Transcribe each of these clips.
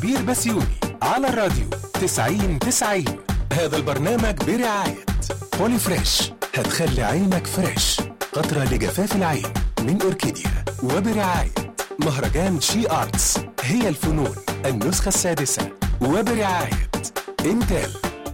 بير بسيوني على الراديو 90 90 هذا البرنامج برعاية بولي فريش هتخلي عينك فريش قطرة لجفاف العين من أوركيديا وبرعاية مهرجان شي آرتس هي الفنون النسخة السادسة وبرعاية انتل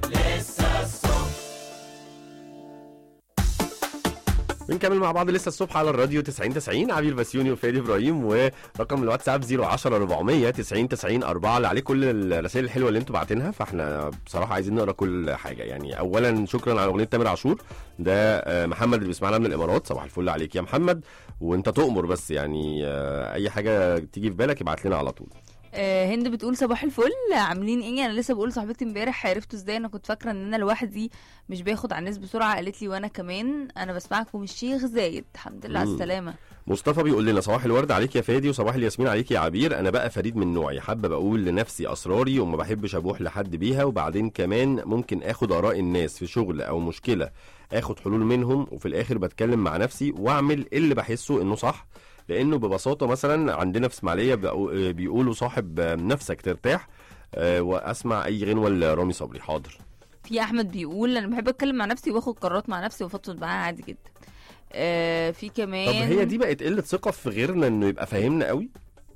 بنكمل مع بعض لسه الصبح على الراديو 90 90 عبير بسيوني وفادي ابراهيم ورقم الواتساب 010 400 90 90 4 اللي عليه كل الرسائل الحلوه اللي انتوا باعتينها فاحنا بصراحه عايزين نقرا كل حاجه يعني اولا شكرا على اغنيه تامر عاشور ده آه، محمد اللي بيسمعنا من الامارات صباح الفل عليك يا محمد وانت تؤمر بس يعني آه، اي حاجه تيجي في بالك ابعت لنا على طول آه، هند بتقول صباح الفل عاملين ايه انا لسه بقول لصاحبتي امبارح عرفت ازاي انا كنت فاكره ان انا لوحدي مش باخد على الناس بسرعه قالت لي وانا كمان انا بسمعكم الشيخ زايد الحمد لله على مم. السلامه مصطفى بيقول لنا صباح الورد عليك يا فادي وصباح الياسمين عليك يا عبير انا بقى فريد من نوعي حابه بقول لنفسي اسراري وما بحبش ابوح لحد بيها وبعدين كمان ممكن اخد اراء الناس في شغل او مشكله اخد حلول منهم وفي الاخر بتكلم مع نفسي واعمل اللي بحسه انه صح لانه ببساطه مثلا عندنا في اسماعيليه بقو- بيقولوا صاحب نفسك ترتاح آه، واسمع اي غنوه لرامي صبري حاضر في احمد بيقول انا بحب اتكلم مع نفسي واخد قرارات مع نفسي وافضفض معاها عادي جدا آه في كمان طب هي دي بقت قله ثقه في غيرنا انه يبقى فاهمنا قوي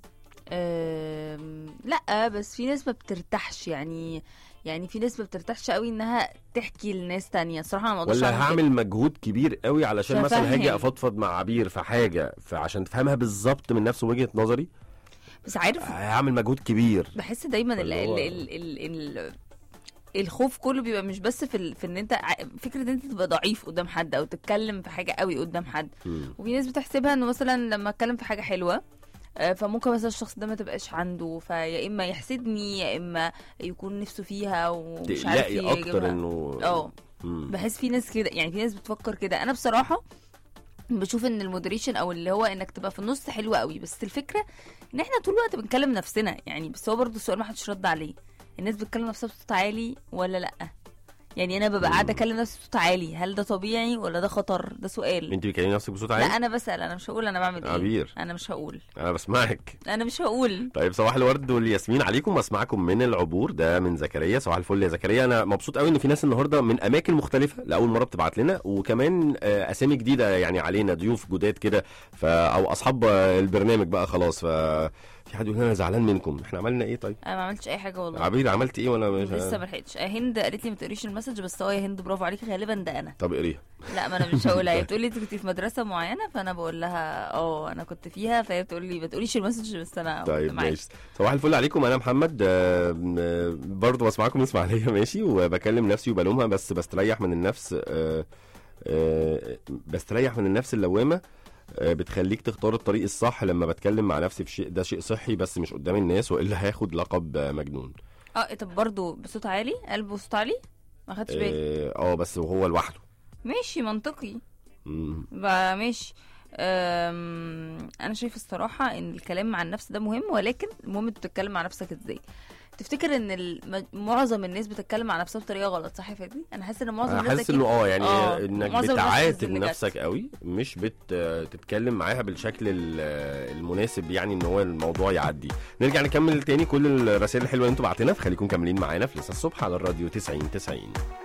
آم، لا بس في ناس ما بترتاحش يعني يعني في ناس ما بترتاحش قوي انها تحكي لناس تانية الصراحه انا ما اقدرش ولا أعمل كده. هعمل مجهود كبير قوي علشان مثلا ففهم. هاجي افضفض مع عبير في حاجه فعشان تفهمها بالظبط من نفس وجهه نظري بس عارف هعمل مجهود كبير بحس دايما ال فاللي هو- ال ال ال ال الخوف كله بيبقى مش بس في ال... في ان انت ع- فكره ان انت تبقى ضعيف قدام حد او تتكلم في حاجه قوي قدام حد مم. وفي ناس بتحسبها انه مثلا لما اتكلم في حاجه حلوه آه، فممكن مثلا الشخص ده ما تبقاش عنده فيا اما يحسدني يا اما يكون نفسه فيها ومش عارف تقلقي اكتر يجيبها. انه اه مم. بحس في ناس كده يعني في ناس بتفكر كده انا بصراحه بشوف ان المودريشن او اللي هو انك تبقى في النص حلوه قوي بس الفكره ان احنا طول الوقت بنكلم نفسنا يعني بس هو برضه السؤال ما حدش رد عليه الناس بتكلم نفسها بصوت عالي ولا لا يعني انا ببقى قاعده اكلم نفسي بصوت عالي هل ده طبيعي ولا ده خطر ده سؤال انت بتكلمي نفسك بصوت لا عالي انا بسال انا مش هقول انا بعمل ايه عبير انا مش هقول انا بسمعك انا مش هقول طيب صباح الورد والياسمين عليكم بسمعكم من العبور ده من زكريا صباح الفل يا زكريا انا مبسوط قوي ان في ناس النهارده من اماكن مختلفه لاول مره بتبعت لنا وكمان آه، اسامي جديده يعني علينا ضيوف جداد كده ف او اصحاب آه، البرنامج بقى خلاص ف في حد يقول لنا انا زعلان منكم احنا عملنا ايه طيب انا ما عملتش اي حاجه والله عبير عملت ايه ولا مش لسه ما لحقتش آه، هند قالت لي ما تقريش المسج بس اه يا هند برافو عليكي غالبا ده انا طب اقريها لا ما انا مش هقولها هي بتقول لي انت كنت في مدرسه معينه فانا بقول لها اه انا كنت فيها فهي بتقول لي ما تقوليش المسج بس انا طيب كنت معاكي. ماشي صباح الفل عليكم انا محمد آه، آه، برضه بسمعكم من اسماعيليه ماشي وبكلم نفسي وبلومها بس بستريح من النفس آه، آه، بستريح من النفس اللوامه آه، بتخليك تختار الطريق الصح لما بتكلم مع نفسي في شيء ده شيء صحي بس مش قدام الناس والا هاخد لقب آه، مجنون اه طب برضه بصوت عالي قلب بصوت عالي ما خدتش بالي اه آه، بس وهو لوحده ماشي منطقي مم. بقى ماشي أم، انا شايفه الصراحه ان الكلام مع النفس ده مهم ولكن المهم انت بتتكلم مع نفسك ازاي تفتكر ان الم- معظم الناس بتتكلم مع نفسها بطريقه غلط صح يا فادي انا حاسه ان معظم انا الناس حاسس أكيد- انه اه يعني آه، انك معظم الناس بتعاتب اللي جت. نفسك قوي مش بتتكلم معاها بالشكل ال- المناسب يعني ان هو الموضوع يعدي نرجع نكمل تاني كل الرسائل الحلوه اللي انتوا بعتنا فخليكم كاملين معانا في لسه الصبح على الراديو 90 90